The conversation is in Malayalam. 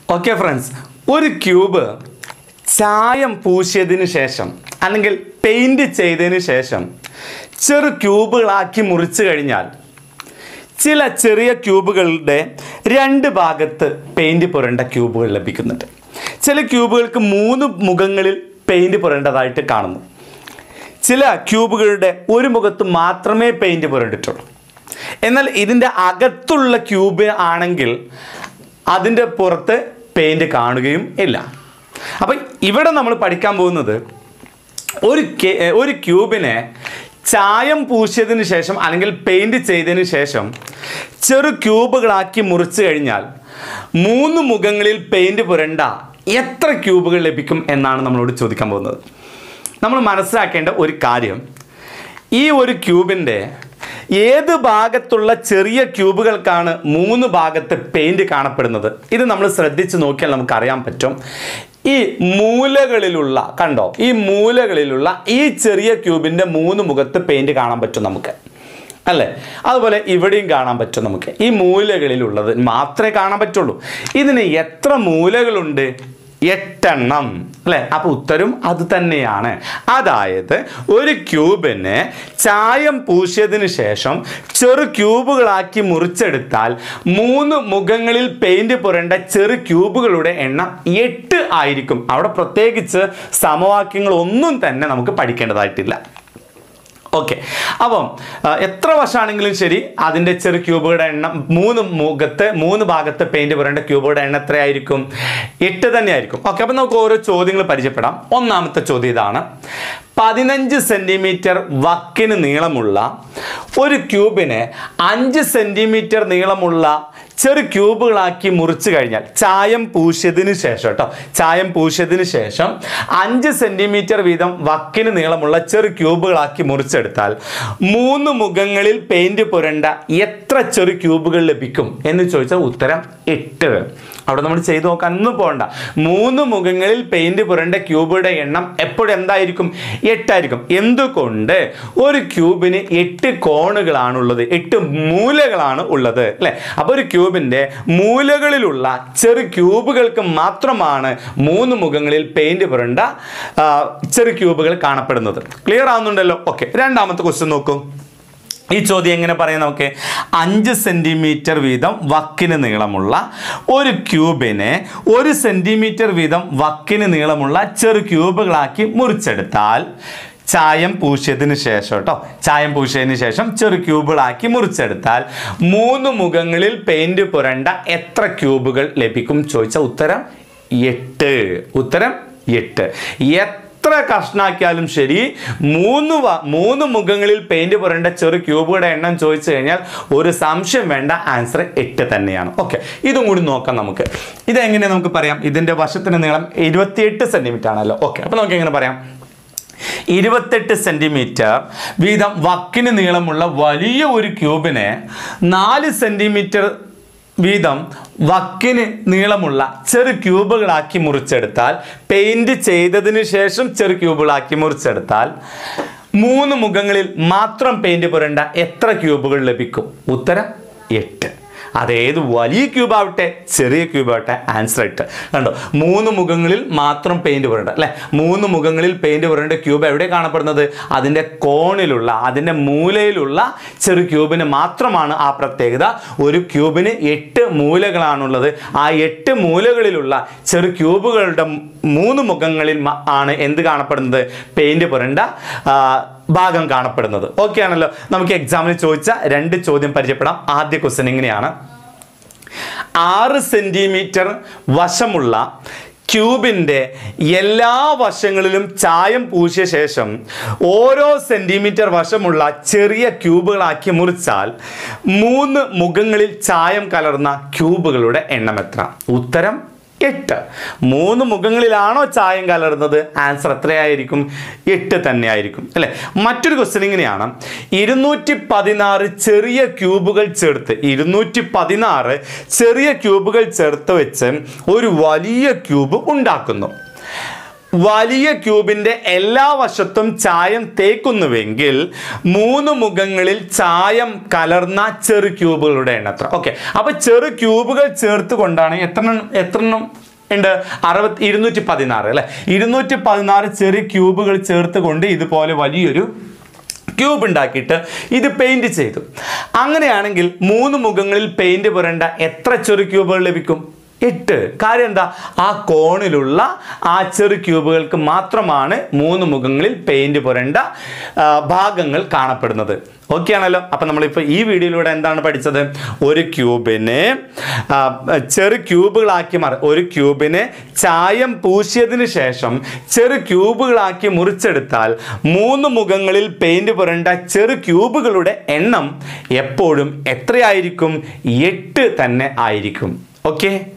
ഓക്കെ ഫ്രണ്ട്സ് ഒരു ക്യൂബ് ചായം പൂശിയതിന് ശേഷം അല്ലെങ്കിൽ പെയിൻറ് ചെയ്തതിന് ശേഷം ചെറു ക്യൂബുകളാക്കി മുറിച്ച് കഴിഞ്ഞാൽ ചില ചെറിയ ക്യൂബുകളുടെ രണ്ട് ഭാഗത്ത് പെയിൻറ് പുരണ്ട ക്യൂബുകൾ ലഭിക്കുന്നുണ്ട് ചില ക്യൂബുകൾക്ക് മൂന്ന് മുഖങ്ങളിൽ പെയിൻറ് പുരണ്ടതായിട്ട് കാണുന്നു ചില ക്യൂബുകളുടെ ഒരു മുഖത്ത് മാത്രമേ പെയിൻറ് പുരണ്ടിട്ടുള്ളൂ എന്നാൽ ഇതിൻ്റെ അകത്തുള്ള ക്യൂബ് ആണെങ്കിൽ അതിൻ്റെ പുറത്ത് പെയിൻറ് കാണുകയും ഇല്ല അപ്പം ഇവിടെ നമ്മൾ പഠിക്കാൻ പോകുന്നത് ഒരു കെ- ഒരു ക്യൂബിനെ ചായം പൂശിയതിന് ശേഷം അല്ലെങ്കിൽ പെയിൻറ് ചെയ്തതിന് ശേഷം ചെറു ക്യൂബുകളാക്കി മുറിച്ച് കഴിഞ്ഞാൽ മൂന്ന് മുഖങ്ങളിൽ പെയിൻറ് പുരണ്ട എത്ര ക്യൂബുകൾ ലഭിക്കും എന്നാണ് നമ്മളോട് ചോദിക്കാൻ പോകുന്നത് നമ്മൾ മനസ്സിലാക്കേണ്ട ഒരു കാര്യം ഈ ഒരു ക്യൂബിൻ്റെ ഏത് ഭാഗത്തുള്ള ചെറിയ ക്യൂബുകൾക്കാണ് മൂന്ന് ഭാഗത്ത് പെയിൻറ് കാണപ്പെടുന്നത് ഇത് നമ്മൾ ശ്രദ്ധിച്ച് നോക്കിയാൽ നമുക്ക് അറിയാൻ പറ്റും ഈ മൂലകളിലുള്ള കണ്ടോ ഈ മൂലകളിലുള്ള ഈ ചെറിയ ക്യൂബിൻ്റെ മൂന്ന് മുഖത്ത് പെയിൻറ് കാണാൻ പറ്റും നമുക്ക് അല്ലേ അതുപോലെ ഇവിടെയും കാണാൻ പറ്റും നമുക്ക് ഈ മൂലകളിലുള്ളത് മാത്രമേ കാണാൻ പറ്റുള്ളൂ ഇതിന് എത്ര മൂലകളുണ്ട് എട്ടെണ്ണം അല്ലേ അപ്പൊ ഉത്തരം അത് തന്നെയാണ് അതായത് ഒരു ക്യൂബിന് ചായം പൂശിയതിന് ശേഷം ചെറു ക്യൂബുകളാക്കി മുറിച്ചെടുത്താൽ മൂന്ന് മുഖങ്ങളിൽ പെയിന്റ് പുരണ്ട ചെറു ക്യൂബുകളുടെ എണ്ണം എട്ട് ആയിരിക്കും അവിടെ പ്രത്യേകിച്ച് സമവാക്യങ്ങൾ ഒന്നും തന്നെ നമുക്ക് പഠിക്കേണ്ടതായിട്ടില്ല ഓക്കെ അപ്പം ആ, എത്ര വർഷമാണെങ്കിലും ശരി അതിൻ്റെ ചെറു ക്യൂബുകളുടെ എണ്ണം മൂന്ന് മുഖത്ത് മൂന്ന് ഭാഗത്ത് പെയിന്റ് പുരേണ്ട ക്യൂബുകളുടെ എണ്ണം എത്രയായിരിക്കും എട്ട് തന്നെയായിരിക്കും ഓക്കെ അപ്പം നമുക്ക് ഓരോ ചോദ്യങ്ങൾ പരിചയപ്പെടാം ഒന്നാമത്തെ ചോദ്യം ഇതാണ് പതിനഞ്ച് സെൻറ്റിമീറ്റർ വക്കിന് നീളമുള്ള ഒരു ക്യൂബിനെ അഞ്ച് സെൻറ്റിമീറ്റർ നീളമുള്ള ചെറു ക്യൂബുകളാക്കി മുറിച്ച് കഴിഞ്ഞാൽ ചായം പൂശിയതിന് ശേഷം കേട്ടോ ചായം പൂശിയതിന് ശേഷം അഞ്ച് സെൻറ്റിമീറ്റർ വീതം വക്കിന് നീളമുള്ള ചെറു ക്യൂബുകളാക്കി മുറിച്ചെടുത്താൽ മൂന്ന് മുഖങ്ങളിൽ പെയിന്റ് പുരണ്ട എത്ര ചെറു ക്യൂബുകൾ ലഭിക്കും എന്ന് ചോദിച്ചാൽ ഉത്തരം എട്ട് അവിടെ നമ്മൾ ചെയ്തു നോക്കാൻ ഒന്നും പോകണ്ട മൂന്ന് മുഖങ്ങളിൽ പെയിന്റ് പുരണ്ട ക്യൂബുകളുടെ എണ്ണം എപ്പോഴും എന്തായിരിക്കും എട്ടായിരിക്കും എന്തുകൊണ്ട് ഒരു ക്യൂബിന് എട്ട് കോണുകളാണുള്ളത് എട്ട് മൂലകളാണ് ഉള്ളത് അല്ലെ അപ്പോൾ ഒരു ക്യൂബിന്റെ മൂലകളിലുള്ള ചെറു ക്യൂബുകൾക്ക് മാത്രമാണ് മൂന്ന് മുഖങ്ങളിൽ പെയിന്റ് പുരണ്ട ആ, ചെറു ക്യൂബുകൾ കാണപ്പെടുന്നത് ക്ലിയർ ആവുന്നുണ്ടല്ലോ ഓക്കെ രണ്ടാമത്തെ ക്വസ്റ്റ്യൻ നോക്കൂ ഈ ചോദ്യം എങ്ങനെ പറയാം നമുക്ക് അഞ്ച് സെൻറ്റിമീറ്റർ വീതം വക്കിന് നീളമുള്ള ഒരു ക്യൂബിനെ ഒരു സെൻറ്റിമീറ്റർ വീതം വക്കിന് നീളമുള്ള ചെറു ക്യൂബുകളാക്കി മുറിച്ചെടുത്താൽ ചായം പൂശിയതിന് ശേഷം കേട്ടോ ചായം പൂശിയതിന് ശേഷം ചെറു ക്യൂബുകളാക്കി മുറിച്ചെടുത്താൽ മൂന്ന് മുഖങ്ങളിൽ പെയിന്റ് പുരണ്ട എത്ര ക്യൂബുകൾ ലഭിക്കും ചോദിച്ച ഉത്തരം എട്ട് ഉത്തരം എട്ട് എത്ര കഷ്ണാക്കിയാലും ശരി മൂന്ന് വ- മൂന്ന് മുഖങ്ങളിൽ പെയിന്റ് പുരണ്ട ചെറു ക്യൂബുകളുടെ എണ്ണം ചോദിച്ചു കഴിഞ്ഞാൽ ഒരു സംശയം വേണ്ട ആൻസർ എട്ട് തന്നെയാണ് ഓക്കെ ഇതും കൂടി നോക്കാം നമുക്ക് ഇതെങ്ങനെ നമുക്ക് പറയാം ഇതിന്റെ വശത്തിന് നീളം ഇരുപത്തിയെട്ട് സെന്റിമീറ്റർ ആണല്ലോ ഓക്കെ അപ്പൊ നമുക്ക് എങ്ങനെ പറയാം ഇരുപത്തെട്ട് സെന്റിമീറ്റർ വീതം വക്കിന് നീളമുള്ള വലിയ ഒരു ക്യൂബിനെ നാല് സെന്റിമീറ്റർ വീതം വക്കിന് നീളമുള്ള ചെറു ക്യൂബുകളാക്കി മുറിച്ചെടുത്താൽ പെയിന്റ് ചെയ്തതിന് ശേഷം ചെറു ക്യൂബുകളാക്കി മുറിച്ചെടുത്താൽ മൂന്ന് മുഖങ്ങളിൽ മാത്രം പെയിന്റ് പുരണ്ട എത്ര ക്യൂബുകൾ ലഭിക്കും ഉത്തരം എട്ട് അതേത് വലിയ ക്യൂബ് ആവട്ടെ ചെറിയ ക്യൂബ് ആവട്ടെ ആൻസർ ഇട്ട് കണ്ടോ മൂന്ന് മുഖങ്ങളിൽ മാത്രം പെയിന്റ് പുരണ്ട അല്ലെ മൂന്ന് മുഖങ്ങളിൽ പെയിന്റ് പുരണ്ട ക്യൂബ് എവിടെ കാണപ്പെടുന്നത് അതിൻ്റെ കോണിലുള്ള അതിൻ്റെ മൂലയിലുള്ള ചെറു ക്യൂബിന് മാത്രമാണ് ആ പ്രത്യേകത ഒരു ക്യൂബിന് എട്ട് മൂലകളാണുള്ളത് ആ എട്ട് മൂലകളിലുള്ള ചെറു ക്യൂബുകളുടെ മൂന്ന് മുഖങ്ങളിൽ മ- ആണ് എന്ത് കാണപ്പെടുന്നത് പെയിന്റ് പുരണ്ട ആ, ഭാഗം കാണപ്പെടുന്നത് ഓക്കെ ആണല്ലോ നമുക്ക് എക്സാമിന് ചോദിച്ച രണ്ട് ചോദ്യം പരിചയപ്പെടാം ആദ്യ ക്വസ്റ്റ്യൻ ഇങ്ങനെയാണ് ആറ് സെൻറ്റിമീറ്റർ വശമുള്ള ക്യൂബിൻ്റെ എല്ലാ വശങ്ങളിലും ചായം പൂശിയ ശേഷം ഓരോ സെൻറ്റിമീറ്റർ വശമുള്ള ചെറിയ ക്യൂബുകളാക്കി മുറിച്ചാൽ മൂന്ന് മുഖങ്ങളിൽ ചായം കലർന്ന ക്യൂബുകളുടെ എണ്ണം എത്ര ഉത്തരം എട്ട് മൂന്ന് മുഖങ്ങളിലാണോ ചായം കലർന്നത് ആൻസർ എത്രയായിരിക്കും എട്ട് തന്നെ ആയിരിക്കും അല്ലെ മറ്റൊരു ക്വസ്റ്റ്യൻ ഇങ്ങനെയാണ് ഇരുന്നൂറ്റി പതിനാറ് ചെറിയ ക്യൂബുകൾ ചേർത്ത് ഇരുന്നൂറ്റി പതിനാറ് ചെറിയ ക്യൂബുകൾ ചേർത്ത് വെച്ച് ഒരു വലിയ ക്യൂബ് ഉണ്ടാക്കുന്നു വലിയ ക്യൂബിൻ്റെ എല്ലാ വശത്തും ചായം തേക്കുന്നുവെങ്കിൽ മൂന്ന് മുഖങ്ങളിൽ ചായം കലർന്ന ചെറു ക്യൂബുകളുടെ എണ്ണത്ര ഓക്കെ അപ്പൊ ചെറു ക്യൂബുകൾ ചേർത്ത് കൊണ്ടാണ് എത്ര എത്ര എണ്ണം ഉണ്ട് അറുപത്തി ഇരുന്നൂറ്റി പതിനാറ് അല്ലെ ഇരുന്നൂറ്റി പതിനാറ് ചെറിയ ക്യൂബുകൾ ചേർത്ത് കൊണ്ട് ഇതുപോലെ വലിയൊരു ക്യൂബ് ഉണ്ടാക്കിയിട്ട് ഇത് പെയിന്റ് ചെയ്തു അങ്ങനെയാണെങ്കിൽ മൂന്ന് മുഖങ്ങളിൽ പെയിന്റ് പുരണ്ട എത്ര ചെറു ക്യൂബുകൾ ലഭിക്കും എട്ട് കാര്യം എന്താ ആ കോണിലുള്ള ആ ചെറു ക്യൂബുകൾക്ക് മാത്രമാണ് മൂന്ന് മുഖങ്ങളിൽ പെയിന്റ് പുരണ്ട ആ, ഭാഗങ്ങൾ കാണപ്പെടുന്നത് ഓക്കെ ആണല്ലോ അപ്പം നമ്മളിപ്പോൾ ഈ വീഡിയോയിലൂടെ എന്താണ് പഠിച്ചത് ഒരു ക്യൂബിനെ ആ, ചെറു ക്യൂബുകളാക്കി മാറി ഒരു ക്യൂബിനെ ചായം പൂശിയതിന് ശേഷം ചെറു ക്യൂബുകളാക്കി മുറിച്ചെടുത്താൽ മൂന്ന് മുഖങ്ങളിൽ പെയിന്റ് പുരണ്ട ചെറു ക്യൂബുകളുടെ എണ്ണം എപ്പോഴും എത്രയായിരിക്കും എട്ട് തന്നെ ആയിരിക്കും ഓക്കെ